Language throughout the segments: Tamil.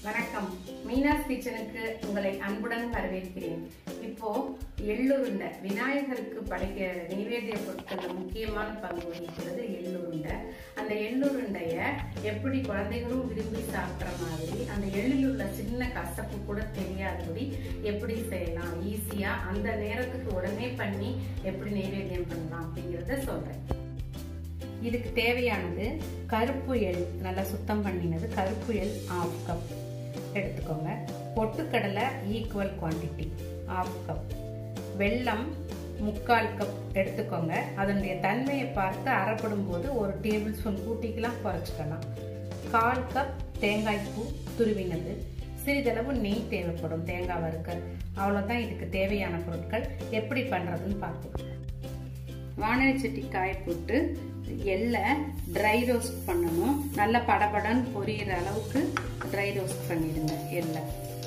வணக்கம் மீனாஸ் கிச்சனுக்கு உங்களை அன்புடன் வரவேற்கிறேன் இப்போ எள்ளுருண்டை விநாயகருக்கு படைக்கிற நைவேத்திய பொருட்கள்ல முக்கியமான பங்கு வகிக்கிறது எள்ளுருண்டை அந்த எள்ளுருண்டைய எப்படி குழந்தைகளும் விரும்பி சாப்பிட்ற மாதிரி அந்த எள்ளில் உள்ள சின்ன கசப்பு கூட தெரியாதபடி எப்படி செய்யலாம் ஈஸியா அந்த நேரத்துக்கு உடனே பண்ணி எப்படி நைவேத்தியம் பண்ணலாம் அப்படிங்கிறத சொல்றேன் இதுக்கு தேவையானது கருப்பு எள் நல்லா சுத்தம் பண்ணினது கருப்பு எள் ஆஃப் கப் எடுத்துக்கோங்க பொட்டுக்கடலை ஈக்குவல் குவான்டிட்டி ஆஃப் கப் வெல்லம் முக்கால் கப் எடுத்துக்கோங்க அதனுடைய தன்மையை பார்த்து அறப்படும் போது ஒரு டேபிள் ஸ்பூன் கூட்டிக்கலாம் குறைச்சிக்கலாம் கால் கப் தேங்காய் பூ துருவினது சிறிதளவு நெய் தேவைப்படும் தேங்காய் வறுக்க அவ்வளோதான் இதுக்கு தேவையான பொருட்கள் எப்படி பண்ணுறதுன்னு பார்க்கலாம் வானொலி சட்டி காய போட்டு எள்ளை ட்ரை ரோஸ்ட் பண்ணணும் நல்லா படபடன்னு பொரியிற அளவுக்கு ட்ரை ரோஸ்ட் பண்ணிடுங்க எள்ளை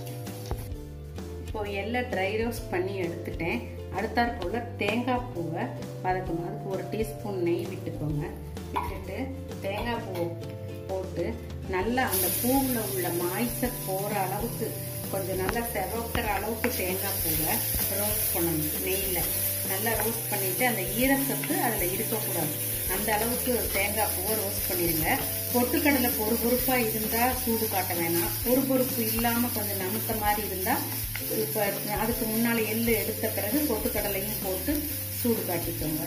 இப்போ எள்ளை ட்ரை ரோஸ்ட் பண்ணி எடுத்துட்டேன் அடுத்தாற் போல் தேங்காய் பூவை வதக்கணும் அதுக்கு ஒரு டீஸ்பூன் நெய் விட்டுக்கோங்க விட்டுட்டு தேங்காய் பூவை போட்டு நல்லா அந்த பூவில் உள்ள மாய்ச்சர் போகிற அளவுக்கு கொஞ்சம் நல்லா செவக்கிற அளவுக்கு தேங்காய் பூவை ரோஸ்ட் பண்ணணும் நெய்யில் நல்லா ரோஸ்ட் பண்ணிட்டு அந்த ஈரசத்து அதில் இருக்கக்கூடாது அந்த அளவுக்கு தேங்காய் பூவை ரோஸ்ட் பண்ணிடுங்க பொட்டுக்கடலை பொறு பொறுப்பாக இருந்தால் சூடு காட்ட வேணாம் பொறு பொறுப்பு இல்லாமல் கொஞ்சம் நமுத்த மாதிரி இருந்தால் இப்போ அதுக்கு முன்னால் எள்ளு எடுத்த பிறகு பொட்டுக்கடலையும் போட்டு சூடு காட்டிக்கோங்க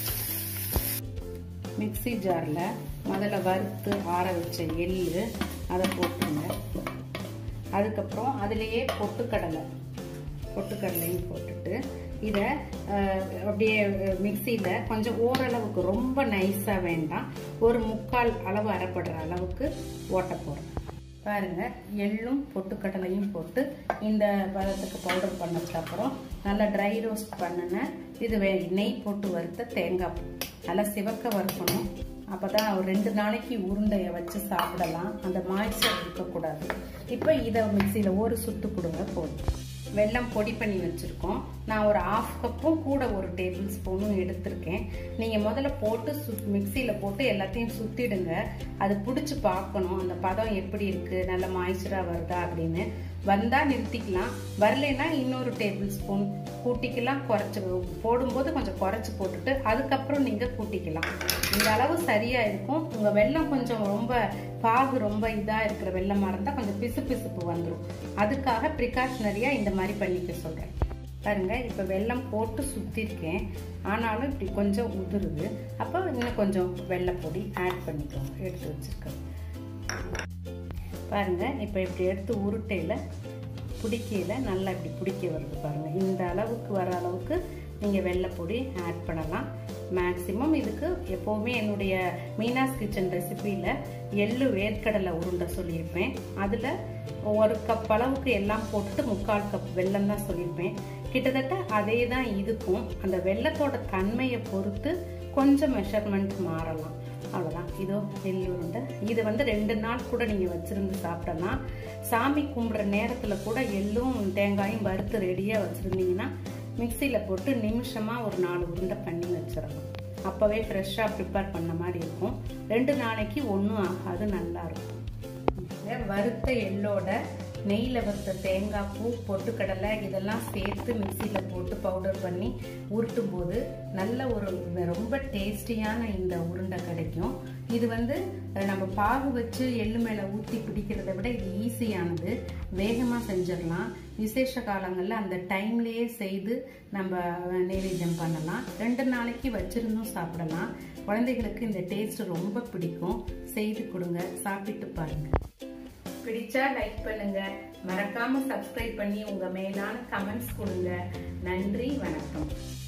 மிக்சி ஜாரில் முதல்ல வறுத்து ஆற வச்ச எள்ளு அதை போட்டுருங்க அதுக்கப்புறம் அதுலேயே பொட்டுக்கடலை பொட்டுக்கடலையும் போட்டுட்டு இதை அப்படியே மிக்சியில் கொஞ்சம் ஓரளவுக்கு ரொம்ப நைஸாக வேண்டாம் ஒரு முக்கால் அளவு அரைப்படுற அளவுக்கு ஓட்ட போகிறோம் பாருங்க எள்ளும் பொட்டுக்கடலையும் போட்டு இந்த பதத்துக்கு பவுடர் பண்ணதுக்கு அப்புறம் நல்லா ட்ரை ரோஸ்ட் பண்ணின இது நெய் போட்டு வறுத்த தேங்காய் பூ நல்லா சிவக்க வறுக்கணும் அப்போ தான் ஒரு ரெண்டு நாளைக்கு உருண்டையை வச்சு சாப்பிடலாம் அந்த மாய்ச்சர் இருக்கக்கூடாது இப்போ இதை மிக்சியில் ஒரு சுத்து கொடுங்க போதும் வெல்லம் பொடி பண்ணி வச்சுருக்கோம் நான் ஒரு ஆஃப் கப்பும் கூட ஒரு டேபிள் ஸ்பூனும் எடுத்திருக்கேன் நீங்கள் முதல்ல போட்டு சு மிக்சியில் போட்டு எல்லாத்தையும் சுற்றிடுங்க அது பிடிச்சி பார்க்கணும் அந்த பதம் எப்படி இருக்குது நல்ல மாய்ச்சராக வருதா அப்படின்னு வந்தால் நிறுத்திக்கலாம் வரலைன்னா இன்னொரு டேபிள் ஸ்பூன் கூட்டிக்கலாம் குறைச்சி போடும்போது கொஞ்சம் குறைச்சி போட்டுட்டு அதுக்கப்புறம் நீங்கள் கூட்டிக்கலாம் இந்த அளவு சரியாக இருக்கும் உங்கள் வெல்லம் கொஞ்சம் ரொம்ப பாகு ரொம்ப இதாக இருக்கிற வெள்ளமாக இருந்தால் கொஞ்சம் பிசு பிசுப்பு வந்துடும் அதுக்காக ப்ரிகாஷனரியாக இந்த மாதிரி பண்ணிக்க சொல்கிறேன் பாருங்க இப்போ வெல்லம் போட்டு சுற்றிருக்கேன் ஆனாலும் இப்படி கொஞ்சம் உதிருது அப்போ இன்னும் கொஞ்சம் வெள்ளைப்பொடி ஆட் பண்ணிக்கோங்க எடுத்து வச்சுருக்கேன் பாருங்க இப்போ இப்படி எடுத்து உருட்டையில் பிடிக்கையில் நல்லா இப்படி பிடிக்க வருது பாருங்கள் இந்த அளவுக்கு வர அளவுக்கு நீங்கள் வெள்ளைப்பொடி ஆட் பண்ணலாம் மேக்ஸிமம் இதுக்கு எப்போவுமே என்னுடைய மீனாஸ் கிச்சன் ரெசிபியில் எள்ளு வேர்க்கடலை உருண்டை சொல்லியிருப்பேன் அதில் ஒரு கப் அளவுக்கு எல்லாம் போட்டுட்டு முக்கால் கப் வெல்லம் தான் சொல்லியிருப்பேன் கிட்டத்தட்ட அதே தான் இதுக்கும் அந்த வெள்ளத்தோட தன்மையை பொறுத்து கொஞ்சம் மெஷர்மெண்ட் மாறலாம் அவ்வளோதான் இதோ எள்ளு உருண்டை இது வந்து ரெண்டு நாள் கூட நீங்கள் வச்சுருந்து சாப்பிடலாம் சாமி கும்பிட்ற நேரத்தில் கூட எள்ளும் தேங்காயும் வறுத்து ரெடியாக வச்சுருந்தீங்கன்னா மிக்சியில் போட்டு நிமிஷமாக ஒரு நாலு உருண்டை பண்ணி வச்சிடலாம் அப்போவே ஃப்ரெஷ்ஷாக ப்ரிப்பேர் பண்ண மாதிரி இருக்கும் ரெண்டு நாளைக்கு ஒன்றும் ஆகாது நல்லாயிருக்கும் வறுத்த எள்ளோட நெய்யில் வறுத்த தேங்காய் பூ பொட்டுக்கடலை இதெல்லாம் சேர்த்து மிக்சியில் போட்டு பவுடர் பண்ணி உருட்டும் போது நல்ல ஒரு ரொம்ப டேஸ்டியான இந்த உருண்டை கிடைக்கும் இது வந்து நம்ம பாகு வச்சு எள்ளு மேலே ஊற்றி பிடிக்கிறத விட இது ஈஸியானது வேகமாக செஞ்சிடலாம் விசேஷ காலங்களில் அந்த டைம்லேயே செய்து நம்ம நைவேத்தியம் பண்ணலாம் ரெண்டு நாளைக்கு வச்சிருந்தும் சாப்பிடலாம் குழந்தைகளுக்கு இந்த டேஸ்ட் ரொம்ப பிடிக்கும் செய்து கொடுங்க சாப்பிட்டு பாருங்க பிடிச்சா லைக் பண்ணுங்க மறக்காம சப்ஸ்கிரைப் பண்ணி உங்க மேலான கமெண்ட்ஸ் கொடுங்க நன்றி வணக்கம்